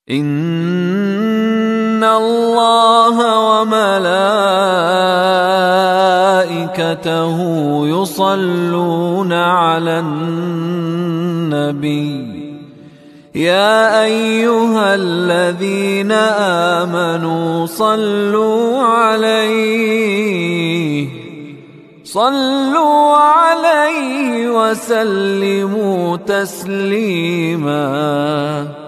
إن الله وملائكته يصلون على النبي يا أيها الذين آمنوا صلوا عليه صلوا عليه وسلموا تسليماً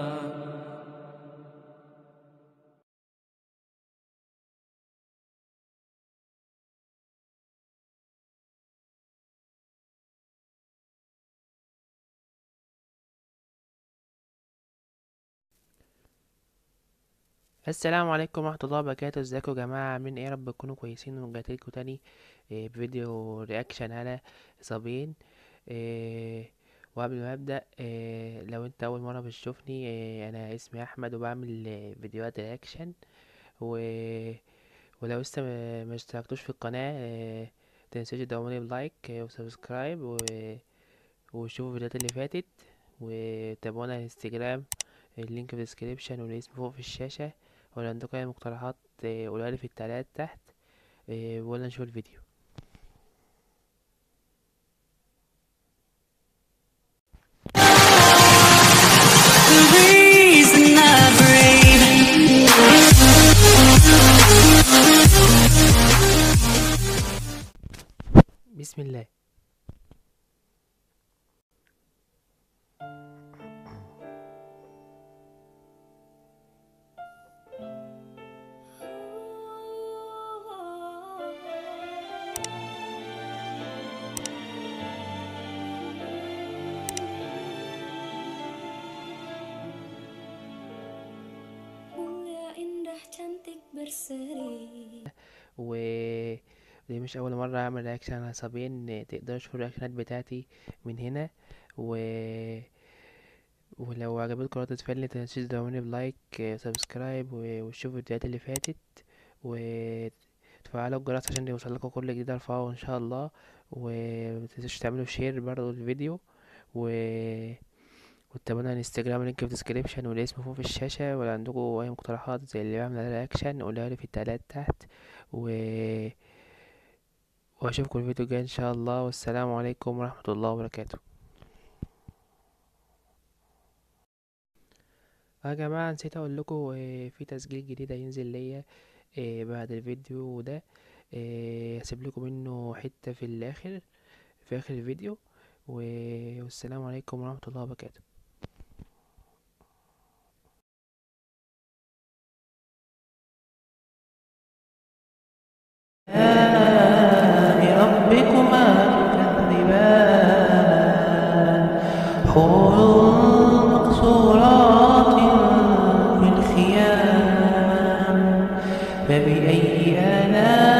السلام عليكم ورحمة الله وبركاته ازيكم يا جماعة عاملين ايه يا رب تكونوا كويسين ورجعتلكوا تاني إيه بفيديو رياكشن على صابين إيه وقبل ما ابدأ إيه لو انت اول مرة بتشوفني إيه انا اسمي احمد وبعمل إيه فيديوهات رياكشن و... ولو لسه ما ما اشتركتوش في القناة إيه متنسوش تدعموني بلايك إيه وسبسكرايب و... وشوفوا الفيديوهات اللي فاتت وتابعونا على الانستجرام اللينك في الديسكريبشن والاسم فوق في الشاشة ولو عندكم اي مقترحات آه، قولوها لي في التعليقات تحت آه، ولا نشوف الفيديو The reason I breathe. بسم الله Bunga indah cantik berseri و دي مش اول مرة اعمل رياكشن على صابين آه، تقدروا تشوفوا الرياكشنات بتاعتي من هنا و ولو عجبتكم ردة فعلي متنسوش تدعموني بلايك آه، سبسكرايب و- وتشوفوا الفيديوهات اللي فاتت وتفعلوا الجرس عشان يوصلكوا كل جديد ارفعه ان شاء الله ومتنسوش تعملوا شير برضو الفيديو و وتابعونا على الانستجرام اللينك في الديسكريبشن والاسم فوق في الشاشة ولو عندكم اي مقترحات زي اللي بعمل عليها رياكشن قولها لي في التعليقات تحت و واشوفكم الفيديو الجاي ان شاء الله والسلام عليكم ورحمة الله وبركاته اه يا جماعة نسيت اقول لكم في تسجيل جديد هينزل ليا آه، بعد الفيديو ده آه، هسيب لكم منه حتة في الاخر في اخر الفيديو و- والسلام عليكم ورحمة الله وبركاته ربكما تكذبان حور مقصورات في الخيام فبأي آلاء